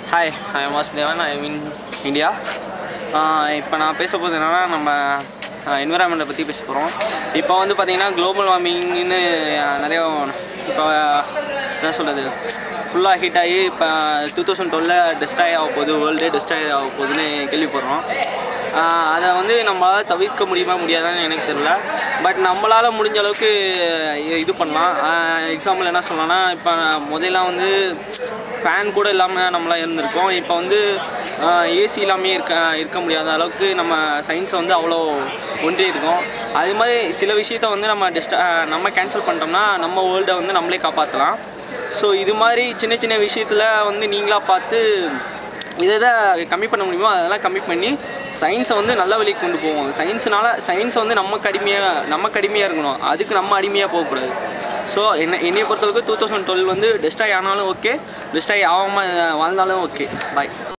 hi I am Vasudevan I mean India இப்போ நான் பேச போகிறது என்னென்னா நம்ம என்விரான்மெண்ட்டை பற்றி பேச போகிறோம் இப்போ வந்து பார்த்திங்கன்னா குளோபல் வார்மிங்னு நிறைய இப்போ என்ன சொல்கிறது ஃபுல்லாக ஹீட் ஆகி இப்போ டூ தௌசண்ட் டுவெலில் டெஸ்ட்ராய் ஆக போகுது வேர்ல்டே டெஸ்ட்ராய் ஆக போகுதுன்னு கேள்விப்படுறோம் ஆஹ் அதை வந்து நம்மளால் தவிர்க்க முடியுமா முடியாதான்னு எனக்கு தெரியல பட் நம்மளால் முடிஞ்ச அளவுக்கு இ- இது பண்ணலாம் எக்ஸாம்பிள் என்ன சொல்லலாம்னா இப்போ முதல்லாம் வந்து ஃபேன் கூட இல்லாமல் நம்மளாம் இருந்திருக்கோம் இப்போ வந்து ஏசி இல்லாமே இருக்க இருக்க முடியாத அளவுக்கு நம்ம சயின்ஸை வந்து அவ்வளோ ஒன்றி இருக்கோம் அது மாதிரி சில விஷயத்த வந்து நம்ம டிஸ்ட நம்ம கேன்சல் பண்ணிட்டோம்னா நம்ம வேர்ல்டை வந்து நம்மளே காப்பாற்றலாம் ஸோ இது மாதிரி சின்ன சின்ன விஷயத்தில் வந்து நீங்களாக பார்த்து இதை எதை கம்மி பண்ண முடியுமோ அதெல்லாம் கம்மி பண்ணி சயின்ஸை வந்து நல்ல வழிக்கு கொண்டு போவோம் சயின்ஸ்னால சயின்ஸை வந்து நமக்கு அடிமையாக நமக்கு அடிமையாக இருக்கணும் அதுக்கு நம்ம அடிமையாக போகக்கூடாது ஸோ என்ன என்னைய பொறுத்தளவுக்கு டூ தௌசண்ட் டுவெல் வந்து டெஸ்டாய் ஆனாலும் ஓகே டெஸ்டாய் ஆகாமல் வாழ்ந்தாலும் ஓகே பாய்